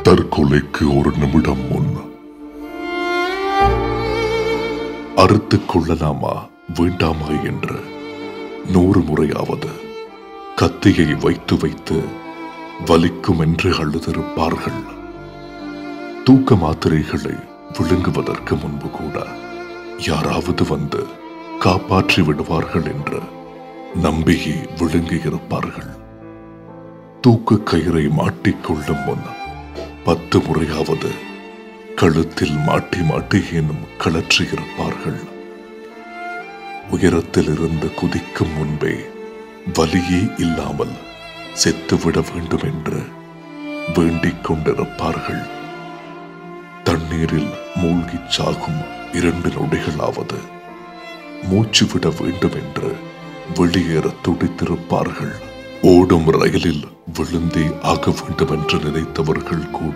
தற்கொலைக்கு ஒரு நிமிடம் முன் அறுத்துக் கொள்ளலாமா வேண்டாமா என்று நூறு முறையாவது கத்தியை வைத்து வைத்து வலிக்கும் என்று அழுதிருப்பார்கள் தூக்க மாத்திரைகளை விழுங்குவதற்கு முன்பு கூட யாராவது வந்து காப்பாற்றி விடுவார்கள் என்று நம்பியே விழுங்கியிருப்பார்கள் தூக்கு கயிறை மாட்டிக்கொள்ளும் முன் பத்து முறையாவது கழுத்தில் மாட்டி மாட்டி ஏனும் கழற்றியிருப்பார்கள் உயரத்தில் இருந்து குதிக்கும் முன்பே வலியே இல்லாமல் செத்துவிட வேண்டும் என்று வேண்டிக் கொண்டிருப்பார்கள் தண்ணீரில் மூழ்கிச் சாகும் இரண்டு நொடிகளாவது மூச்சு விட வேண்டும் என்று வெளியேற துடித்திருப்பார்கள் ஓடும் ரயிலில் விழுந்தே ஆக வேண்டும் என்று நினைத்தவர்கள் கூட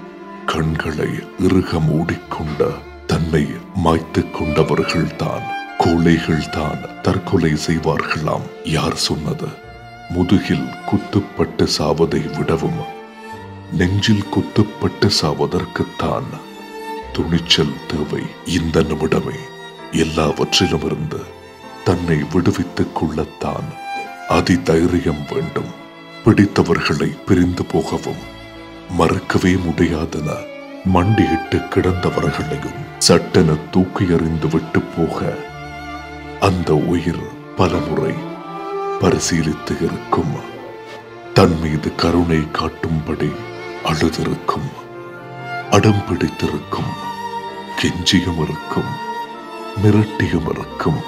கண்களை இறுக மூடிக்கொண்ட தன்னை மாய்த்துக் கொண்டவர்கள்தான் கோழைகள்தான் தற்கொலை செய்வார்களாம் யார் சொன்னது முதுகில் குத்துப்பட்டு சாவதை விடவும் நெஞ்சில் குத்துப்பட்டு சாவதற்குத்தான் துணிச்சல் தேவை இந்த நிமிடமே எல்லாவற்றிலும் இருந்து தன்னை விடுவித்துக் கொள்ளத்தான் அதி தைரியம் வேண்டும் பிடித்தவர்களை பிரிந்து போகவும் மறக்கவே முடியாதென மண்டியிட்டு கிடந்தவர்களையும் சட்டென தூக்கி எறிந்து விட்டு போக அந்த உயிர் பலமுறை பரிசீலித்து இருக்கும் தன் மீது கருணை காட்டும்படி அழுதிருக்கும் அடம் பிடித்திருக்கும் கெஞ்சியும் இருக்கும் மிரட்டியும் இருக்கும்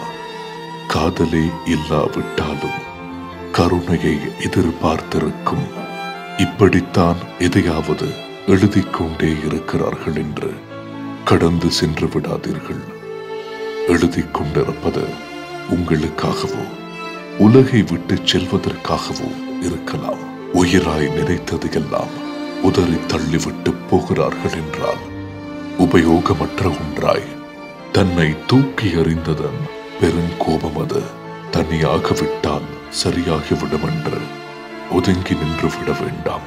காதலே இல்லாவிட்டாலும் கருணையை எதிர்பார்த்திருக்கும் இப்படித்தான் எதையாவது எழுதிக் கொண்டே இருக்கிறார்கள் என்று கடந்து சென்று விடாதீர்கள் எழுதிக் கொண்டிருப்பது உங்களுக்காகவோ உலகை விட்டு செல்வதற்காகவோ இருக்கலாம் உயிராய் நினைத்தது எல்லாம் உதறி தள்ளிவிட்டு போகிறார்கள் என்றால் உபயோகமற்ற ஒன்றாய் தன்னை தூக்கி எறிந்ததன் பெருங்கோபம் அது தனியாக விட்டால் சரியாகிவிடும் என்று ஒதுங்கி நின்று விட வேண்டாம்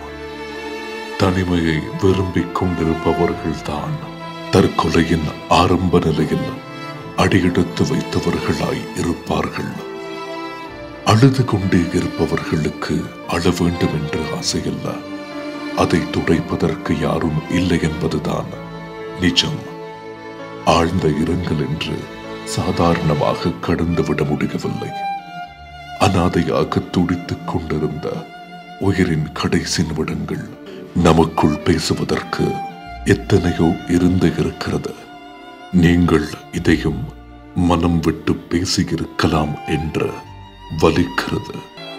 தனிமையை விரும்பிக் கொண்டிருப்பவர்கள்தான் தற்கொலையின் ஆரம்ப நிலையில் அடியெடுத்து வைத்தவர்களாய் இருப்பார்கள் அழுது கொண்டே இருப்பவர்களுக்கு அழ வேண்டும் என்று ஆசையல்ல அதை துடைப்பதற்கு யாரும் இல்லை என்பதுதான் நிஜம் ஆழ்ந்த இரங்கல் என்று சாதாரணமாக கடந்து விட முடியவில்லை அனாதையாக துடித்துக் கொண்டிருந்த உயிரின் கடைசி நிமிடங்கள் நமக்குள் பேசுவதற்கு எத்தனையோ இருந்து இருக்கிறது நீங்கள் இதையும் மனம் விட்டு பேசியிருக்கலாம் என்று வலிக்கிறது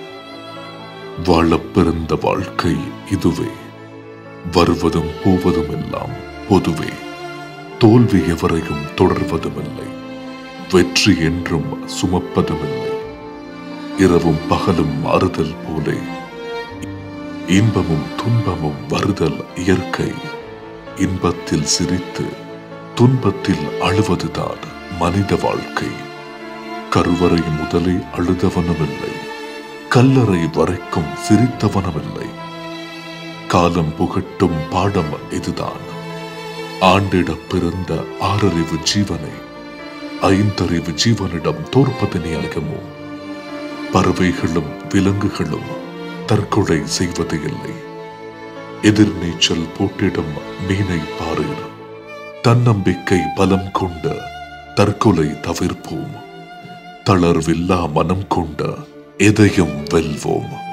வாழப் பிறந்த வாழ்க்கை இதுவே வருவதும் போவதும் எல்லாம் பொதுவே தோல்வி எவரையும் தொடர்வதுமில்லை வெற்றி என்றும் சுமப்பதுமில்லை இரவும் பகலும் மாறுதல் போலே இன்பமும் துன்பமும் வருதல் இயற்கை இன்பத்தில் சிரித்து துன்பத்தில் அழுவதுதான் மனித வாழ்க்கை கருவறை முதலே அழுதவனுமில்லை கல்லறை வரைக்கும் சிரித்தவனுமில்லை காலம் புகட்டும் பாடம் இதுதான் ஆண்டிட பிறந்த ஆறறிவு ஜீவனை ஐந்தறிவு ஜீவனிடம் தோற்பது நியாயமோ பறவைகளும் விலங்குகளும் தற்கொலை செய்வது இல்லை எதிர்நீச்சல் போட்டிடும் மீனை பாரீர் தன்னம்பிக்கை பலம் கொண்ட தற்கொலை தவிர்ப்போம் தளர்வில்லா மனம் கொண்ட எதையும் வெல்வோம்